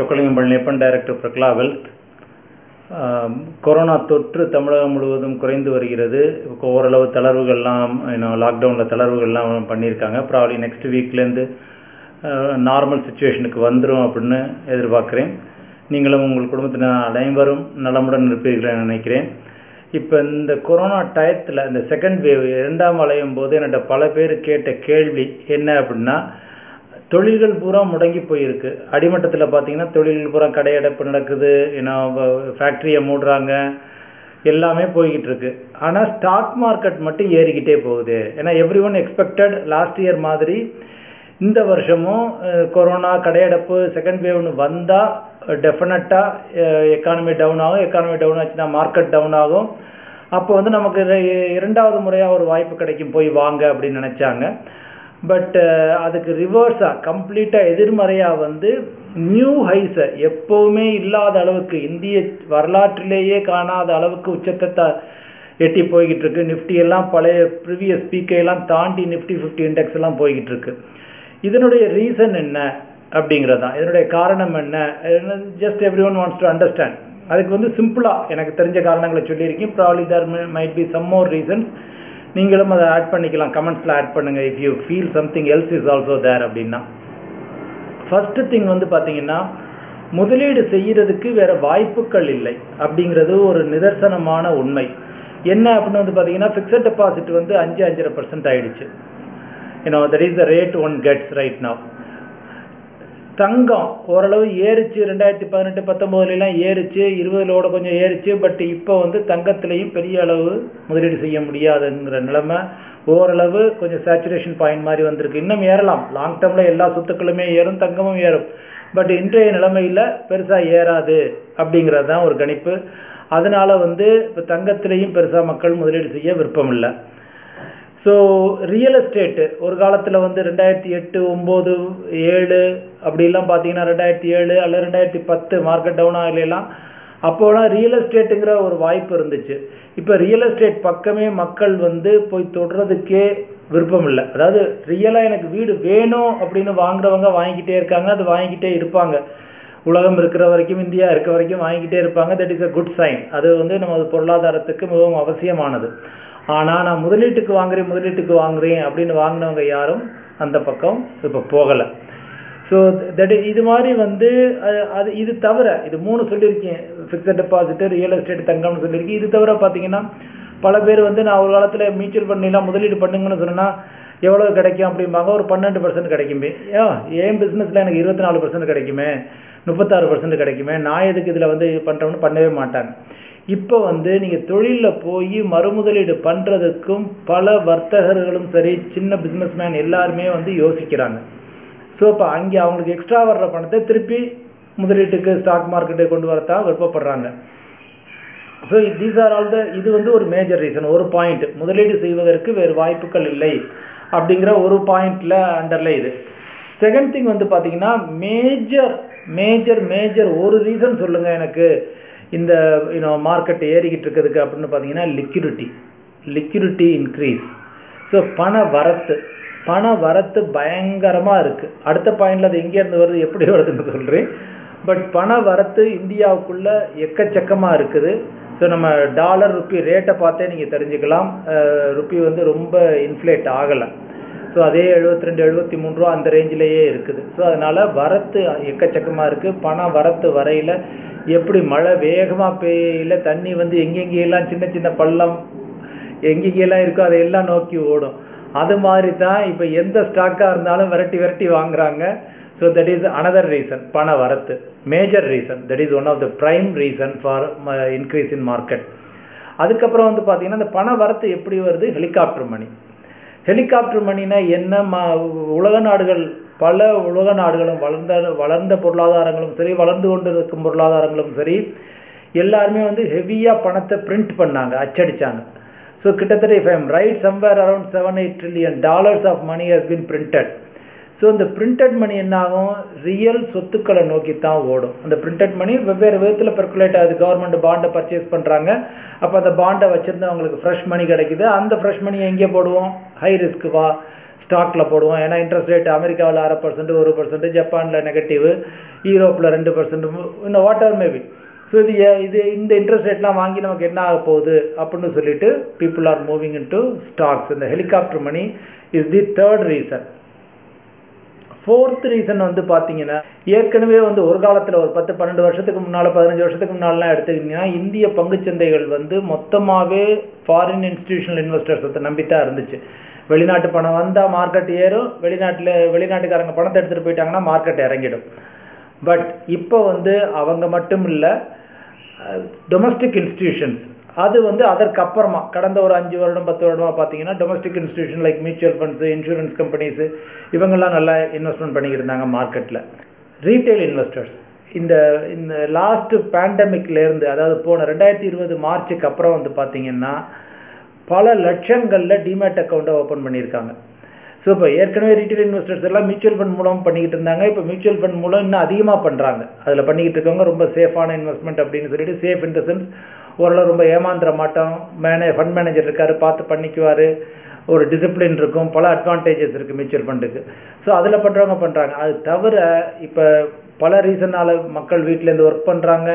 Chockalingam Palaniappan director Prakala wealth corona தொற்று தமிழகம் முழுவதும் குறைந்து வருகிறது இப்போ ஓரளவு தளர்வுகள்லாம் இன்னும் லாக்டவுனில் தளர்வுகள்லாம் பண்ணியிருக்காங்க ப்ராப்ளி நெக்ஸ்ட் வீக்லேருந்து நார்மல் சுச்சுவேஷனுக்கு வந்துடும் அப்படின்னு எதிர்பார்க்குறேன் நீங்களும் உங்கள் குடும்பத்தினர் அனைவரும் நலமுடன் இருப்பீர்கள் நினைக்கிறேன் இப்போ இந்த கொரோனா டயத்தில் இந்த செகண்ட் வேவ் இரண்டாம் அலையும் போது என்கிட்ட பல பேர் கேட்ட கேள்வி என்ன அப்படின்னா தொழில்கள் பூரா முடங்கி போயிருக்கு அடிமட்டத்தில் பார்த்தீங்கன்னா தொழில்கள் பூரா கடையடைப்பு நடக்குது ஏன்னா ஃபேக்ட்ரியை மூடுறாங்க எல்லாமே போய்கிட்டு இருக்கு ஆனால் ஸ்டாக் மார்க்கெட் மட்டும் ஏறிக்கிட்டே போகுது ஏன்னா every one expected last year மாதிரி இந்த வருஷமும் கொரோனா கடையடைப்பு செகண்ட் வேவ்னு வந்தால் டெஃபினட்டாக எக்கானமி டவுன் ஆகும் எக்கானமி டவுன் ஆச்சுன்னா மார்க்கெட் டவுன் ஆகும் அப்போ வந்து நமக்கு இரண்டாவது முறையாக ஒரு வாய்ப்பு கிடைக்கும் போய் வாங்க அப்படின்னு நினச்சாங்க பட் அதுக்கு ரிவர்ஸாக கம்ப்ளீட்டாக எதிர்மறையாக வந்து நியூ ஹைஸை எப்போவுமே இல்லாத அளவுக்கு இந்திய வரலாற்றிலேயே காணாத அளவுக்கு உச்சத்தை த எட்டி போய்கிட்டு இருக்கு நிஃப்டி எல்லாம் பழைய ப்ரீவியஸ் பீக்கையெல்லாம் தாண்டி நிஃப்டி ஃபிஃப்டி இண்டெக்ஸ் எல்லாம் போய்கிட்டு இருக்கு இதனுடைய ரீசன் என்ன அப்படிங்கிறது தான் இதனுடைய காரணம் என்ன just every one wants to understand அதுக்கு வந்து சிம்பிளாக எனக்கு தெரிஞ்ச காரணங்களை சொல்லியிருக்கேன் probably there might be some more reasons நீங்களும் அதை ஆட் பண்ணிக்கலாம் கமெண்ட்ஸில் ஆட் பண்ணுங்கள் if you feel something else is also there அப்படின்னா ஃபஸ்ட்டு திங் வந்து பார்த்தீங்கன்னா முதலீடு செய்கிறதுக்கு வேறு வாய்ப்புகள் இல்லை அப்படிங்கிறது ஒரு நிதர்சனமான உண்மை என்ன அப்படின்னு வந்து பார்த்தீங்கன்னா ஃபிக்ஸட் டெபாசிட் வந்து அஞ்சு அஞ்சரை பர்சன்ட் ஆகிடுச்சு you know that is the rate one gets right now தங்கம் ஓரளவு ஏறிச்சு ரெண்டாயிரத்தி பதினெட்டு பத்தொம்போதுலாம் ஏறிச்சு இருபதுலோட கொஞ்சம் ஏறிச்சு பட் இப்போ வந்து தங்கத்திலையும் பெரிய அளவு முதலீடு செய்ய முடியாதுங்கிற நிலைமை ஓரளவு கொஞ்சம் சேச்சுரேஷன் பாயிண்ட் மாதிரி வந்திருக்கு இன்னும் ஏறலாம் லாங் டேர்மில் எல்லா சொத்துக்களுமே ஏறும் தங்கமும் ஏறும் பட் இன்றைய நிலைமையில் பெருசாக ஏறாது அப்படிங்கிறது தான் ஒரு கணிப்பு அதனால் வந்து இப்போ தங்கத்திலையும் பெருசாக மக்கள் முதலீடு செய்ய விருப்பம் இல்லை ஸோ ரியல் எஸ்டேட்டு ஒரு காலத்தில் வந்து ரெண்டாயிரத்தி எட்டு ஒம்பது ஏழு அப்படிலாம் பார்த்தீங்கன்னா ரெண்டாயிரத்தி ஏழு அல்லது ரெண்டாயிரத்தி பத்து மார்க்கெட் டவுன் ஆகலாம் அப்போலாம் ரியல் எஸ்டேட்டுங்கிற ஒரு வாய்ப்பு இருந்துச்சு இப்போ ரியல் எஸ்டேட் பக்கமே மக்கள் வந்து போய் தொடுறதுக்கே விருப்பம் இல்லை அதாவது ரியலாக எனக்கு வீடு வேணும் அப்படின்னு வாங்குறவங்க வாங்கிக்கிட்டே இருக்காங்க அது வாங்கிக்கிட்டே இருப்பாங்க உலகம் இருக்கிற வரைக்கும் இந்தியா இருக்க வரைக்கும் வாங்கிக்கிட்டே இருப்பாங்க that is a good sign அது வந்து நமது பொருளாதாரத்துக்கு மிகவும் அவசியமானது ஆனால் நான் முதலீட்டுக்கு வாங்குறேன் முதலீட்டுக்கு வாங்குறேன் அப்படின்னு வாங்கினவங்க யாரும் அந்த பக்கம் இப்போ போகலை ஸோ தட் இது மாதிரி வந்து அது இது தவிர இது மூணு சொல்லியிருக்கேன் ஃபிக்ஸட் டெபாசிட்டு ரியல் எஸ்டேட் தங்கம்னு சொல்லியிருக்கேன் இது தவிர பார்த்தீங்கன்னா பல பேர் வந்து நான் ஒரு காலத்தில் மியூச்சுவல் ஃபண்ட்லாம் முதலீடு பண்ணுங்கன்னு சொன்னால் எவ்வளோ கிடைக்கும் அப்படிம்பாங்க ஒரு பன்னெண்டு பர்சன்ட் கிடைக்குமே ஏன் ஏன் பிஸ்னஸில் எனக்கு இருபத்தி நாலு பர்சன்ட் கிடைக்குமே முப்பத்தாறு பர்சன்ட் கிடைக்குமே நான் எதுக்கு இதில் வந்து பண்ணுறோம்னு பண்ணவே மாட்டாங்க இப்போ வந்து நீங்கள் தொழிலில் போய் மறுமுதலீடு பண்ணுறதுக்கும் பல வர்த்தகர்களும் சரி சின்ன பிஸ்னஸ்மேன் எல்லாருமே வந்து யோசிக்கிறாங்க ஸோ இப்போ அங்கே அவங்களுக்கு எக்ஸ்ட்ரா வர்ற பணத்தை திருப்பி முதலீட்டுக்கு ஸ்டாக் மார்க்கெட்டுக்கு கொண்டு வரத்தான் விருப்பப்படுறாங்க so these are all the இது வந்து ஒரு மேஜர் ரீசன் ஒரு பாயிண்ட் முதலீடு செய்வதற்கு வேறு வாய்ப்புகள் இல்லை அப்படிங்கிற ஒரு பாயிண்டில் அண்டரில் இது செகண்ட் திங் வந்து பார்த்தீங்கன்னா மேஜர் மேஜர் மேஜர் ஒரு ரீசன் சொல்லுங்கள் எனக்கு இந்த யூனோ மார்க்கெட் ஏறிக்கிட்டு இருக்கிறதுக்கு அப்படின்னு பார்த்தீங்கன்னா லிக்யூரிட்டி லிக்யூரிட்டி இன்க்ரீஸ் ஸோ பண வரத்து பண வரத்து பயங்கரமாக இருக்குது அடுத்த பாயிண்டில் அது எங்கேருந்து வருது எப்படி வருதுன்னு சொல்கிறேன் பட் பண வரத்து இந்தியாவுக்குள்ளே எக்கச்சக்கமாக இருக்குது ஸோ நம்ம டாலர் ருப்பி ரேட்டை பார்த்தே நீங்கள் தெரிஞ்சுக்கலாம் ருப்பி வந்து ரொம்ப இன்ஃப்ளேட் ஆகலை ஸோ அதே எழுபத்தி ரெண்டு எழுபத்தி மூணு ரூபா அந்த ரேஞ்சிலேயே இருக்குது ஸோ அதனால் வரத்து எக்கச்சக்கமாக இருக்குது பணம் வரத்து வரையில் எப்படி மழை வேகமாக பெய்யல தண்ணி வந்து எங்கெங்கெல்லாம் சின்ன சின்ன பள்ளம் எங்கெங்கெல்லாம் இருக்கோ அதையெல்லாம் நோக்கி ஓடும் அது மாதிரி தான் இப்போ எந்த ஸ்டாக்காக இருந்தாலும் விரட்டி விரட்டி வாங்குறாங்க so that is another reason பண வரத்து major reason that is one of the prime reason for increase in market அதுக்கப்புறம் வந்து பார்த்திங்கன்னா இந்த பண வரத்து எப்படி வருது ஹெலிகாப்டர் மணி ஹெலிகாப்டர் மணினா என்ன மா உலக நாடுகள் பல உலக நாடுகளும் வளர்ந்த வளர்ந்த பொருளாதாரங்களும் சரி வளர்ந்து கொண்டு இருக்கும் பொருளாதாரங்களும் சரி எல்லாருமே வந்து ஹெவியாக பணத்தை பிரிண்ட் பண்ணாங்க அச்சடித்தாங்க ஸோ கிட்டத்தட்ட if I'm right somewhere around seven eight trillion dollars of money has been printed so இந்த பிரிண்டட் மணி என்ன ஆகும் ரியல் சொத்துக்களை நோக்கி தான் ஓடும் அந்த பிரிண்டட் மணி வெவ்வேறு விதத்தில் பெர்குலேட் ஆகுது கவர்மெண்ட் பாண்டை பர்ச்சேஸ் பண்ணுறாங்க அப்போ அந்த பாண்டை வச்சுருந்து அவங்களுக்கு ஃப்ரெஷ் மணி கிடைக்குது அந்த ஃப்ரெஷ் மணியை எங்கே போடுவோம் ஹை ரிஸ்க் வா ஸ்டாக்கில் போடுவோம் ஏன்னா இன்ட்ரெஸ்ட் ரேட் அமெரிக்காவில் அரை பர்சன்ட் ஒரு பர்சன்ட் ஜப்பானில் நெகட்டிவ் யூரோப்பில் ரெண்டு பர்சன்ட் இன்னும் வாட் எவர் மேபி ஸோ இது ஏ- இது இந்த இன்ட்ரெஸ்ட் ரேட்லாம் வாங்கி நமக்கு என்ன ஆக போகுது அப்படின்னு சொல்லிட்டு people are moving into stocks இந்த helicopter money is the third reason fourth reason வந்து பார்த்தீங்கன்னா ஏற்கனவே வந்து ஒரு காலத்தில் ஒரு பத்து பன்னெண்டு வருஷத்துக்கு முன்னால் பதினஞ்சு வருஷத்துக்கு முன்னாலாம் எடுத்துக்கிட்டிங்கன்னா இந்திய பங்குச்சந்தைகள் வந்து மொத்தமாகவே ஃபாரின் இன்ஸ்டிடியூஷனல் இன்வெஸ்டர்ஸை நம்பித்தான் இருந்துச்சு வெளிநாட்டு பணம் வந்தால் மார்க்கெட் ஏறும் வெளிநாட்டில் வெளிநாட்டுக்காரங்க பணத்தை எடுத்துகிட்டு போயிட்டாங்கன்னா மார்க்கெட் இறங்கிடும் பட் இப்போ வந்து அவங்க மட்டும் இல்லை டொமஸ்டிக் இன்ஸ்டிடியூஷன்ஸ் அது வந்து அதற்கு அப்புறமா கடந்த ஒரு அஞ்சு வருடம் பத்து வருடமாக பார்த்தீங்கன்னா domestic institution like mutual funds insurance companies இவங்கெல்லாம் நல்லா இன்வெஸ்ட்மெண்ட் பண்ணிக்கிட்டு இருந்தாங்க மார்க்கெட்டில் ரீட்டைல் இன்வெஸ்டர்ஸ் இந்த இந்த லாஸ்ட்டு பேண்டமிக்லேருந்து அதாவது போன ரெண்டாயிரத்தி இருபது மார்ச்சுக்கு அப்புறம் வந்து பார்த்தீங்கன்னா பல லட்சங்களில் டிமேட் அக்கௌண்ட்டை ஓப்பன் பண்ணியிருக்காங்க ஸோ இப்போ ஏற்கனவே ரீட்டைல் இன்வெஸ்டர்ஸ் எல்லாம் மியூச்சுவல் ஃபண்ட் மூலம் பண்ணிக்கிட்டு இருந்தாங்க இப்போ மியூச்சுவல் ஃபண்ட் மூலம் இன்னும் அதிகமாக பண்ணுறாங்க அதில் பண்ணிக்கிட்டு இருக்கவங்க ரொம்ப சேஃபான இன்வெஸ்ட்மெண்ட் அப்படின்னு சொல்லிட்டு சேஃப் இன் த சென்ஸ் ஓரளவு ரொம்ப ஏமாந்துட மாட்டோம் மேனே ஃபண்ட் மேனேஜர் இருக்கார் பார்த்து பண்ணிக்குவார் ஒரு டிசிப்ளின் இருக்கும் பல அட்வான்டேஜஸ் இருக்குது மியூச்சுவல் ஃபண்டுக்கு ஸோ அதில் பண்ணுறவங்க பண்ணுறாங்க அது தவிர இப்போ பல ரீசனால் மக்கள் வீட்டிலேருந்து ஒர்க் பண்ணுறாங்க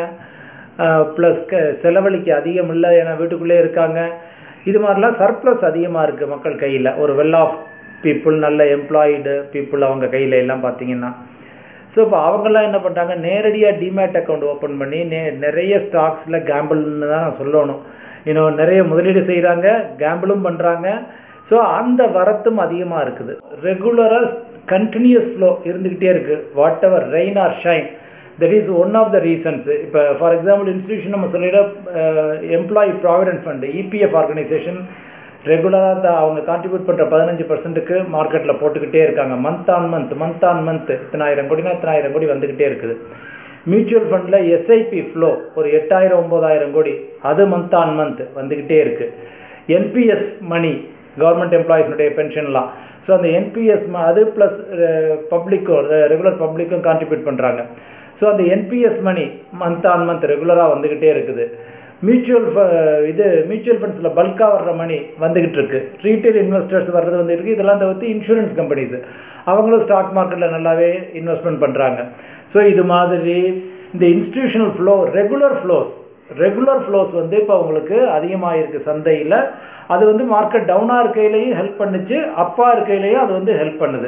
ப்ளஸ் க செலவழிக்க அதிகம் இல்லை ஏன்னா வீட்டுக்குள்ளே இருக்காங்க இது மாதிரிலாம் சர்ப்ளஸ் அதிகமாக இருக்குது மக்கள் கையில் ஒரு வெல் ஆஃப் பீப்புள் நல்ல எம்ப்ளாய்டு பீப்புள் அவங்க கையில் எல்லாம் பார்த்தீங்கன்னா ஸோ இப்போ அவங்கெல்லாம் என்ன பண்ணுறாங்க நேரடியாக டிமேட் அக்கௌண்ட் ஓப்பன் பண்ணி நே நிறைய ஸ்டாக்ஸில் கேம்பிள்னு தான் நான் சொல்லணும் இன்னும் நிறைய முதலீடு செய்கிறாங்க கேம்பிளும் பண்ணுறாங்க ஸோ அந்த வரத்தும் அதிகமாக இருக்குது ரெகுலராக கண்டினியூஸ் ஃப்ளோ இருந்துக்கிட்டே இருக்குது whatever rain or shine that is one of the reasons இப்போ ஃபார் எக்ஸாம்பிள் இன்ஸ்டியூஷன் நம்ம சொல்லிட employee provident fund EPF organisation ரெகுலராக அவங்க கான்ட்ரிபியூட் பண்ணுற பதினஞ்சு பர்சன்ட்டுக்கு மார்க்கெட்டில் போட்டுக்கிட்டே இருக்காங்க month on month month on month இத்தனாயிரம் கோடினா இத்தனாயிரம் கோடி வந்துக்கிட்டே இருக்குது மியூச்சுவல் ஃபண்டில் எஸ்ஐபி ஃப்ளோ ஒரு எட்டாயிரம் ஒம்பதாயிரம் கோடி அது மந்த் ஆன் மந்த் வந்துக்கிட்டே இருக்குது என்பிஎஸ் மணி கவர்மெண்ட் எம்ப்ளாயீஸ்னுடைய பென்ஷன்லாம் ஸோ அந்த என்பிஎஸ் அது ப்ளஸ் பப்ளிக்கும் ரெகுலர் பப்ளிக்கும் கான்ட்ரிபியூட் பண்ணுறாங்க ஸோ அந்த NPS money month on month ரெகுலராக வந்துக்கிட்டே இருக்குது மியூச்சுவல் இது மியூச்சுவல் ஃபண்ட்ஸில் பல்காக வர்ற மணி வந்துக்கிட்டு இருக்கு ரீட்டைல் இன்வெஸ்டர்ஸ் வர்றது வந்து இருக்குது இதெல்லாம் தவிர்த்து இன்சூரன்ஸ் கம்பெனிஸ் அவங்களும் ஸ்டாக் மார்க்கெட்டில் நல்லாவே இன்வெஸ்ட்மெண்ட் பண்ணுறாங்க ஸோ இது மாதிரி இந்த institutional flow regular flows regular flows வந்து இப்போ உங்களுக்கு அதிகமாக இருக்குது சந்தையில் அது வந்து மார்க்கெட் டவுனாக இருக்கையிலையும் ஹெல்ப் பண்ணுச்சு அப்பா இருக்கையிலையும் அது வந்து ஹெல்ப் பண்ணுது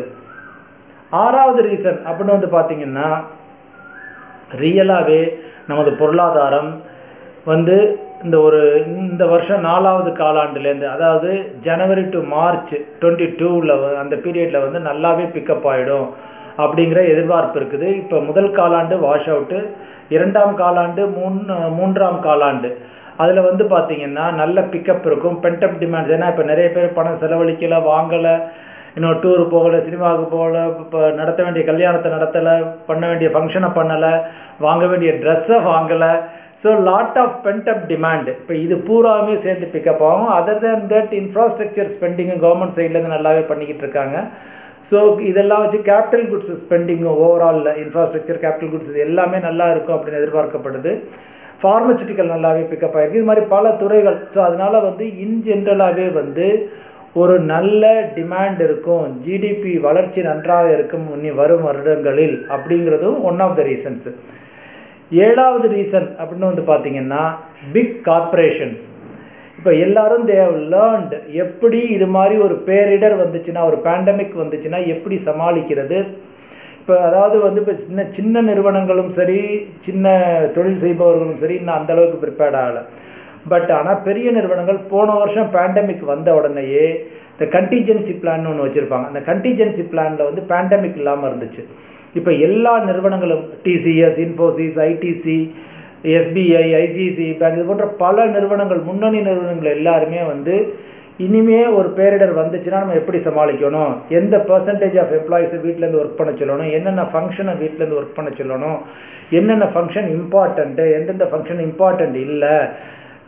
ஆறாவது ரீசன் அப்படின்னு வந்து பார்த்தீங்கன்னா ரியலாகவே நமது பொருளாதாரம் வந்து இந்த ஒரு இந்த வருஷம் நாலாவது காலாண்டுலேருந்து அதாவது ஜனவரி டு மார்ச் டுவெண்ட்டி டூவில் அந்த பீரியடில் வந்து நல்லாவே பிக்கப் ஆகிடும் அப்படிங்கிற எதிர்பார்ப்பு இருக்குது இப்போ முதல் காலாண்டு வாஷ் அவுட்டு இரண்டாம் காலாண்டு மூணு மூன்றாம் காலாண்டு அதில் வந்து பார்த்திங்கன்னா நல்ல பிக்கப் இருக்கும் பென்டப் டிமாண்ட்ஸ் ஏன்னா இப்போ நிறைய பேர் பணம் செலவழிக்கலை வாங்கலை இன்னும் டூர் போகலை சினிமாவுக்கு போகலை இப்போ நடத்த வேண்டிய கல்யாணத்தை நடத்தலை பண்ண வேண்டிய ஃபங்க்ஷனை பண்ணலை வாங்க வேண்டிய ட்ரெஸ்ஸை வாங்கலை so lot of pent up demand இப்போ இது பூராவுமே சேர்ந்து பிக்கப் ஆகும் அதர் தேன் தட் இன்ஃப்ராஸ்ட்ரக்சர் ஸ்பெண்டிங்கும் கவர்மெண்ட் சைட்லேருந்து நல்லாவே பண்ணிக்கிட்டு இருக்காங்க ஸோ இதெல்லாம் வச்சு கேபிட்டல் குட்ஸ் ஸ்பெண்டிங்கும் ஓவரால் இன்ஃப்ராஸ்ட்ரக்சர் கேபிட்டல் குட்ஸ் இது எல்லாமே நல்லா இருக்கும் அப்படின்னு எதிர்பார்க்கப்படுது ஃபார்மசிட்டிக்கல் நல்லாவே பிக்கப் ஆகிருக்கு இது மாதிரி பல துறைகள் ஸோ அதனால் வந்து இன் ஜென்ரலாகவே வந்து ஒரு நல்ல டிமாண்ட் இருக்கும் ஜிடிபி வளர்ச்சி நன்றாக இருக்கும் இனி வரும் வருடங்களில் அப்படிங்கிறதும் ஒன் ஆஃப் த ரீசன்ஸு ஏழாவது ரீசன் அப்படின்னு வந்து பார்த்தீங்கன்னா பிக் கார்ப்பரேஷன்ஸ் இப்போ எல்லாரும் தேவ் லேர்ன்டு எப்படி இது மாதிரி ஒரு பேரிடர் வந்துச்சுன்னா ஒரு பேண்டமிக் வந்துச்சுன்னா எப்படி சமாளிக்கிறது இப்போ அதாவது வந்து இப்போ சின்ன சின்ன நிறுவனங்களும் சரி சின்ன தொழில் செய்பவர்களும் சரி இன்னும் அந்தளவுக்கு ப்ரிப்பேர்ட் ஆகலை பட் ஆனால் பெரிய நிறுவனங்கள் போன வருஷம் பேண்டமிக் வந்த உடனேயே இந்த கண்டிஜென்சி பிளான் ஒன்று வச்சுருப்பாங்க அந்த கண்டிஜென்சி பிளானில் வந்து பேண்டமிக் இல்லாமல் இருந்துச்சு இப்போ எல்லா நிறுவனங்களும் TCS Infosys ITC SBI ICICI bank இது போன்ற பல நிறுவனங்கள் முன்னணி நிறுவனங்கள் எல்லாருமே வந்து இனிமே ஒரு பேரிடர் வந்துச்சுன்னா நம்ம எப்படி சமாளிக்கணும் எந்த பர்சன்டேஜ் ஆஃப் எம்ப்ளாயிஸை வீட்டிலேருந்து ஒர்க் பண்ண சொல்லணும் என்னென்ன ஃபங்க்ஷனை வீட்டிலேருந்து ஒர்க் பண்ண சொல்லணும் என்னென்ன ஃபங்க்ஷன் இம்பார்ட்டண்ட்டு எந்தெந்த ஃபங்க்ஷன் இம்பார்ட்டண்ட் இல்லை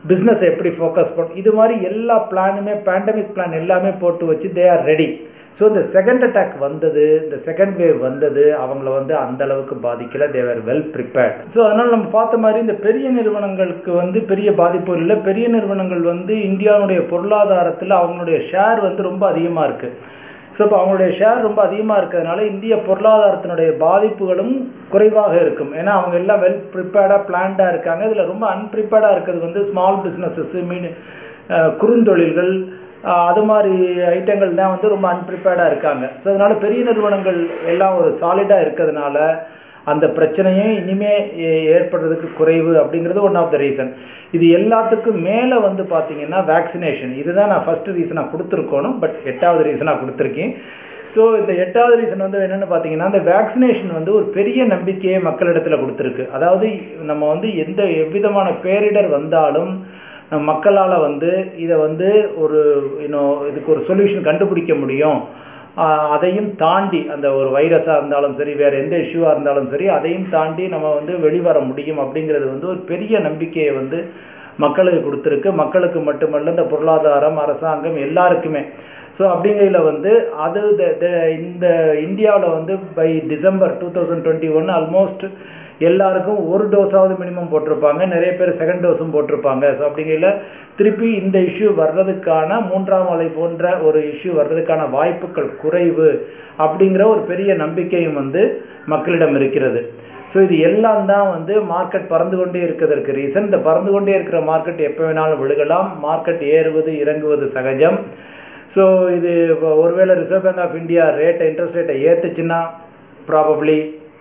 பிஸ்னஸ் எப்படி ஃபோக்கஸ் பண்ணும் இது மாதிரி எல்லா பிளானுமே பேண்டமிக் பிளான் எல்லாமே போட்டு வச்சு தே ஆர் ரெடி ஸோ இந்த செகண்ட் அட்டாக் வந்தது இந்த செகண்ட் வேவ் வந்தது அவங்கள வந்து அந்த அளவுக்கு பாதிக்கல தேவர் வெல் ப்ரிப்பேர்ட் ஸோ அதனால் நம்ம பார்த்த மாதிரி இந்த பெரிய நிறுவனங்களுக்கு வந்து பெரிய பாதிப்பு இல்லை பெரிய நிறுவனங்கள் வந்து இந்தியாவுடைய பொருளாதாரத்தில் அவங்களுடைய ஷேர் வந்து ரொம்ப அதிகமாக இருக்குது ஸோ இப்போ அவங்களுடைய ஷேர் ரொம்ப அதிகமாக இருக்கிறதுனால இந்திய பொருளாதாரத்தினுடைய பாதிப்புகளும் குறைவாக இருக்கும் ஏன்னா அவங்க எல்லாம் வெல் ப்ரிப்பேர்டாக பிளான்டாக இருக்காங்க இதில் ரொம்ப அன்ப்ரிப்பேர்டாக இருக்கிறது வந்து ஸ்மால் பிஸ்னஸஸ் மீன் குறுந்தொழில்கள் அது மாதிரி ஐட்டங்கள் தான் வந்து ரொம்ப அன்ப்ரிப்பேர்டாக இருக்காங்க ஸோ அதனால் பெரிய நிறுவனங்கள் எல்லாம் ஒரு சாலிடாக இருக்கிறதுனால அந்த பிரச்சனையும் இனிமே ஏற்படுறதுக்கு குறைவு அப்படிங்கிறது ஒன் ஆஃப் த ரீசன் இது எல்லாத்துக்கும் மேலே வந்து பார்த்தீங்கன்னா வேக்சினேஷன் இதுதான் நான் ஃபஸ்ட்டு ரீசனாக கொடுத்துருக்கணும் பட் எட்டாவது ரீசனாக கொடுத்துருக்கேன் ஸோ இந்த எட்டாவது ரீசன் வந்து என்னென்னு பார்த்தீங்கன்னா இந்த வேக்சினேஷன் வந்து ஒரு பெரிய நம்பிக்கையை மக்களிடத்தில் கொடுத்துருக்கு அதாவது நம்ம வந்து எந்த எவ்விதமான பேரிடர் வந்தாலும் மக்களால் வந்து இதை வந்து ஒரு இன்னும் இதுக்கு ஒரு சொல்யூஷன் கண்டுபிடிக்க முடியும் அதையும் தாண்டி அந்த ஒரு வைரஸாக இருந்தாலும் சரி வேறு எந்த இஷ்யூவாக இருந்தாலும் சரி அதையும் தாண்டி நம்ம வந்து வெளிவர முடியும் அப்படிங்கிறது வந்து ஒரு பெரிய நம்பிக்கையை வந்து மக்களுக்கு கொடுத்துருக்கு மக்களுக்கு மட்டுமல்ல இந்த பொருளாதாரம் அரசாங்கம் எல்லாருக்குமே ஸோ அப்படிங்கையில் வந்து அது இந்த இந்தியாவில் வந்து by December two thousand twenty one almost எல்லாருக்கும் ஒரு டோஸாவது மினிமம் போட்டிருப்பாங்க நிறைய பேர் செகண்ட் டோஸும் போட்டிருப்பாங்க ஸோ அப்படிங்கையில் திருப்பி இந்த இஷ்யூ வர்றதுக்கான மூன்றாம் அலை போன்ற ஒரு இஷ்யூ வர்றதுக்கான வாய்ப்புகள் குறைவு அப்படிங்கிற ஒரு பெரிய நம்பிக்கையும் வந்து மக்களிடம் இருக்கிறது ஸோ இது எல்லாம் தான் வந்து மார்க்கெட் பறந்து கொண்டே இருக்கிறதுக்கு ரீசன் இந்த பறந்து கொண்டே இருக்கிற மார்க்கெட் எப்போ வேணாலும் விழுகலாம் மார்க்கெட் ஏறுவது இறங்குவது சகஜம் ஸோ இது ஒருவேளை ரிசர்வ் பேங்க் ஆஃப் இந்தியா ரேட்டை இன்ட்ரெஸ்ட் ரேட்டை ஏற்றுச்சுன்னா ப்ராபப்ளி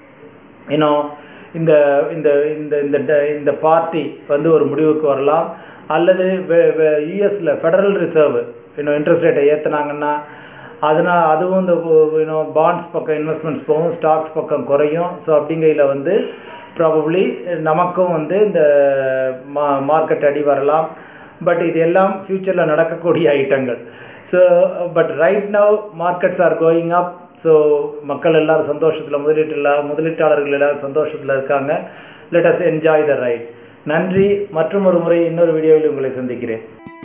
இன்னும் இந்த இந்த இந்த இந்த இந்த பார்ட்டி வந்து ஒரு முடிவுக்கு வரலாம் அல்லது யூஎஸில் ஃபெடரல் ரிசர்வ் இன்னும் இன்ட்ரெஸ்ட் ரேட்டை ஏற்றுனாங்கன்னா அதனால் அதுவும் இந்த இன்னும் பாண்ட்ஸ் பக்கம் இன்வெஸ்ட்மெண்ட்ஸ் போகும் ஸ்டாக்ஸ் பக்கம் குறையும் ஸோ அப்படிங்கையில் வந்து ப்ராபப்ளி நமக்கும் வந்து இந்த மா மார்க்கெட் அடி வரலாம் பட் இது எல்லாம் ஃப்யூச்சரில் நடக்கக்கூடிய ஐட்டங்கள் so but right now markets are going up so மக்கள் எல்லாரும் சந்தோஷத்தில் முதலீட்டு முதலீட்டாளர்கள் எல்லாரும் சந்தோஷத்தில் இருக்காங்க let us enjoy the ride நன்றி மற்றும் ஒரு முறை இன்னொரு வீடியோவில் உங்களை சந்திக்கிறேன்